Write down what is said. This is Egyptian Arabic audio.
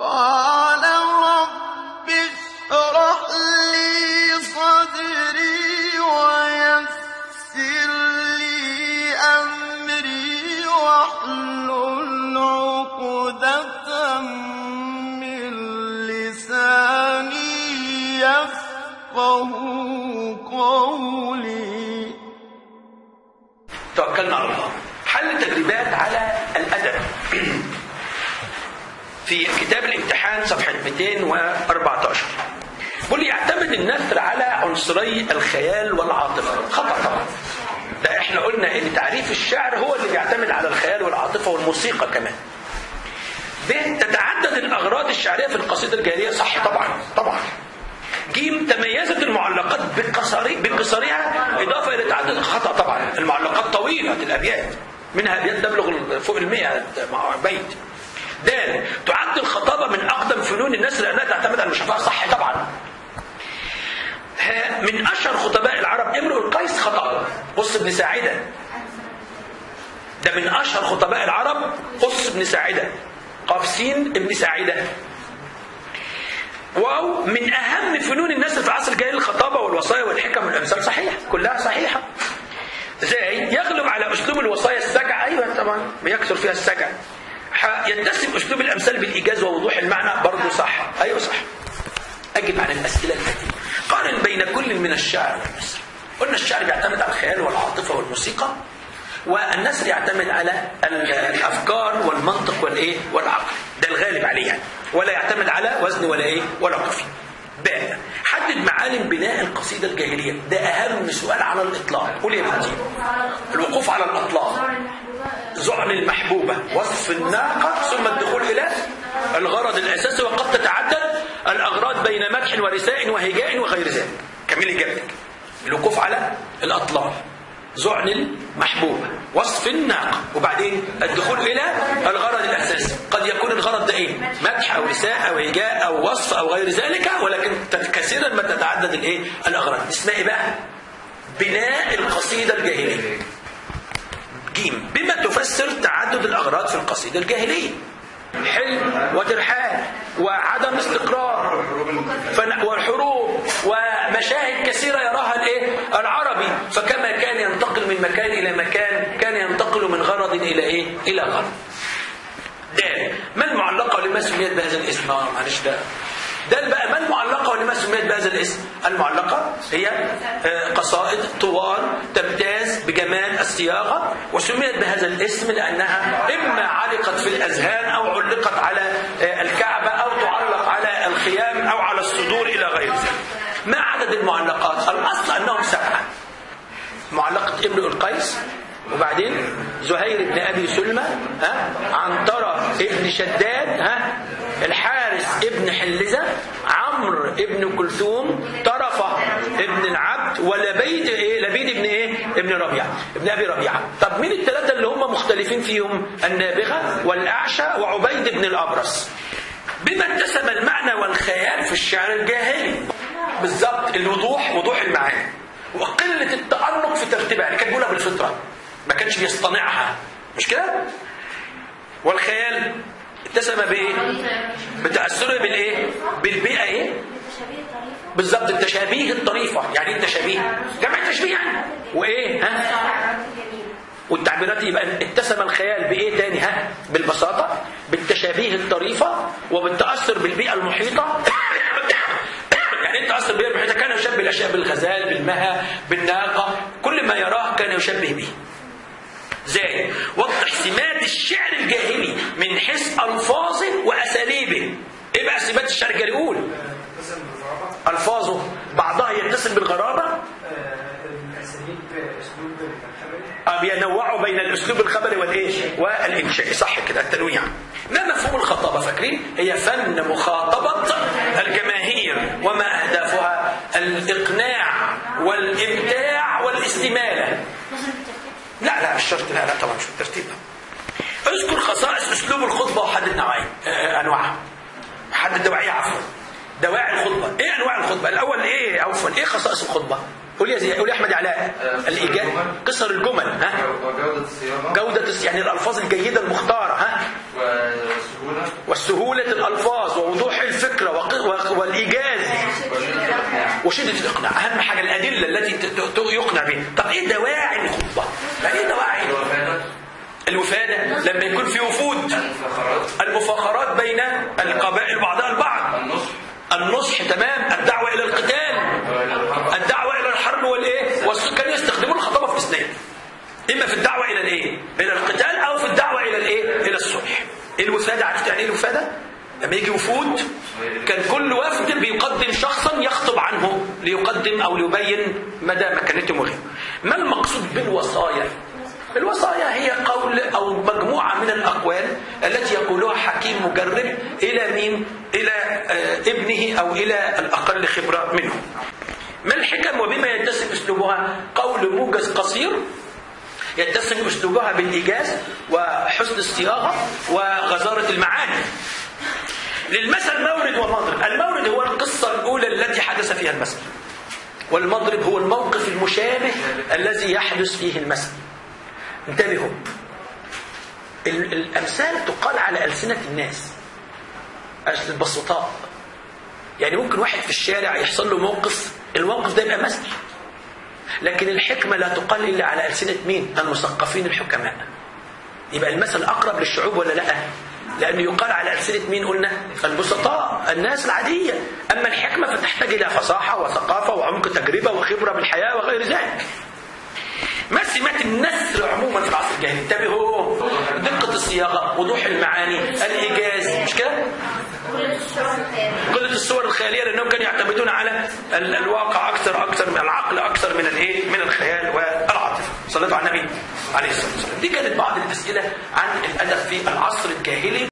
قال رب اشرح لي صدري ويسر لي أمري واحلل عقدة من لساني يفقه قولي توكلنا على الله حل تدريبات على الأدب في كتاب الامتحان صفحة 214 بيقول لي يعتمد النثر على عنصري الخيال والعاطفة خطأ طبعا ده احنا قلنا ان تعريف الشعر هو اللي بيعتمد على الخيال والعاطفة والموسيقى كمان ب تتعدد الأغراض الشعرية في القصيدة الجاهلية صح طبعا طبعا جيم تميزت المعلقات بقصري بقصرها إضافة إلى تعدد خطأ طبعا المعلقات طويلة الأبيات منها أبيات تبلغ فوق المئة بيت دال تعد الخطابة من أقدم فنون النثر لأنها تعتمد على المشافهة صح طبعا ها، من أشهر خطباء العرب امرؤ القيس خطأ قص بن ساعدة ده من أشهر خطباء العرب قص بن ساعدة قاف سين ابن ساعدة واو من أهم فنون النثر في العصر الجاهلي الخطابة والوصايا والحكم والأمثال صحيح كلها صحيحة زي يغلب على أسلوب الوصايا السجع أيوة طبعا بيكثر فيها السجع ح- يتسم أسلوب الأمثال بالإيجاز ووضوح المعنى برضه صح أيوة صح أجب على الأسئلة التي قارن بين كل من الشعر والنثر قلنا الشعر بيعتمد على الخيال والعاطفة والموسيقى والنثر يعتمد على ال- الأفكار والمنطق والإيه والعقل ده الغالب عليه يعني ولا يعتمد على وزن ولا إيه ولا قافية باء حدد معالم بناء القصيدة الجاهلية ده أهم سؤال على الإطلاق قول يا بنتي الوقوف على الأطلاق زعل المحبوبة وصف الناقة ثم الدخول إلى الغرض الأساسي وقد تتعدد الأغراض بين مدح ورثاء وهجاء وغير ذلك كمل إجابتك الوقوف على الأطلال زعل المحبوبة وصف الناقة وبعدين الدخول إلى الغرض الأساسي قد يكون الغرض ده إيه مدح أو رثاء أو هجاء أو وصف أو غير ذلك ولكن كثيرا ما تتعدد الإيه الأغراض اسمها إيه بقى بناء القصيدة الجاهلية جيم بما تفسر تعدد الأغراض في القصيدة الجاهلية حلم وترحال وعدم استقرار فن- والحروب ومشاهد كثيرة يراها الايه العربي فكما كان ينتقل من مكان إلى مكان كان ينتقل من غرض إلى إيه إلى غرض دال ما المعلقة لما سميت بهذا الاسم اه معلش ده دال بقى ما المعلقة ولما سميت بهذا الاسم المعلقة هي آه، قصائد طوال تمتاز بجمال الصياغة وسميت بهذا الاسم لأنها إما علقت في الأذهان أو علقت على آه، الكعبة أو تعلق على الخيام أو على الصدور إلى غير ذلك ما عدد المعلقات الأصل أنهم سبعة معلقة امرؤ القيس وبعدين زهير بن ابي سلمى ها عنترة ابن شداد ها الحارس ابن حلزة عمرو ابن كلثوم طرفة ابن العبد ولبيد ايه لبيد ابن ايه ابن ربيعة ابن ابي ربيعة طب مين الثلاثة اللي هم مختلفين فيهم النابغة والاعشى وعبيد بن الابرص بما اتسم المعنى والخيال في الشعر الجاهلي بالظبط الوضوح وضوح المعاني وقلة التأنق في ترتيبها اللي كان بيقولها بالفطرة ما كانش بيصطنعها مش كده؟ والخيال اتسم بايه؟ بتأثره بالايه؟ بالبيئة ايه؟ بالظبط التشابيه الطريفة يعني ايه التشابيه؟ جمع تشبيه يعني وايه؟ ها؟ والتعبيرات يبقى اتسم الخيال بايه تاني ها بالبساطه بالتشابيه الطريفه وبالتاثر بالبيئه المحيطه يعني انت اثر بالبيئه المحيطه كان يشبه الاشياء بالغزال بالمها بالناقه كل ما يراه كان يشبه به زي وضح سمات الشعر الجاهلي من حيث الفاظه واساليبه ايه بقى سمات الشعر الجاهلي قول الفاظه بعضها يتصل بالغرابه الاساليب اسلوب الخبري آه، بينوعوا بين الاسلوب الخبري والايه والانشائي صح كده التنويع ما مفهوم الخطابه فاكرين هي فن مخاطبه الجماهير وما اهدافها الاقناع والابداع والاستماله لا لا مش شرط لا لا طبعا مش بالترتيب اذكر خصائص اسلوب الخطبه وحدد نوعين آه، انواعها حدد دواعيها عفوا دواعي الخطبه ايه انواع الخطبه الاول ايه عفوا ايه خصائص الخطبه قول يا زي... قول يا احمد علاء الايجاز قصر الجمل ها وجودة الصياغة جودة الس- يعني الألفاظ الجيدة المختارة ها والسهولة وسهولة الألفاظ ووضوح الفكرة وق- و- والإيجاز وشدة الإقناع وشدة الإقناع أهم حاجة الأدلة التي ت- ت- يقنع بها طب إيه دواعي الخطبة؟ يعني إيه دواعي الوفادة الوفادة لما يكون في وفود المفاخرات المفاخرات بين القبائل بعضها البعض النصح النصح تمام الدعوة إلى القتال والحرب الدعوة إلى الحرب والإيه؟ والس- كانوا يستخدمون الخطابة في اثنين إما في الدعوة إلى الإيه؟ إلى القتال أو في الدعوة إلى الإيه؟ إلى الصلح. الوفادة عرفت يعني إيه الوفادة؟ لما يجي وفود كان كل وفد بيقدم شخصا يخطب عنه ليقدم أو ليبين مدى مكانتهم وغيره. ما المقصود بالوصايا؟ الوصايا هي قول أو مجموعة من الأقوال التي يقولها حكيم مجرب إلى مين؟ إلى آه، ابنه أو إلى الأقل خبرة منه. ما الحكم وبما يتسم اسلوبها قول موجز قصير يتسم اسلوبها بالايجاز وحسن الصياغه وغزاره المعاني للمثل مورد ومضرب المورد هو القصه الاولى التي حدث فيها المثل والمضرب هو الموقف المشابه الذي يحدث فيه المثل انتبهوا ال- الامثال تقال على السنه الناس البسطاء يعني ممكن واحد في الشارع يحصل له موقف الموقف ده يبقى مثل لكن الحكمة لا تقال إلا على ألسنة مين؟ المثقفين الحكماء يبقى المثل أقرب للشعوب ولا لا؟ لأنه يقال على ألسنة مين قلنا؟ البسطاء الناس العادية أما الحكمة فتحتاج إلى فصاحة وثقافة وعمق تجربة وخبرة بالحياة وغير ذلك ما سمات النثر عموما في العصر الجاهلي انتبهوا دقة الصياغة وضوح المعاني الإيجاز مش كده؟ قلة الصور الخيالية لأنهم كانوا يعتمدون على ال- الواقع أكثر أكثر من العقل أكثر من الإيه؟ من الخيال والعاطفة. صلوا على النبي عليه الصلاة والسلام. دي كانت بعض الأسئلة عن الأدب في العصر الجاهلي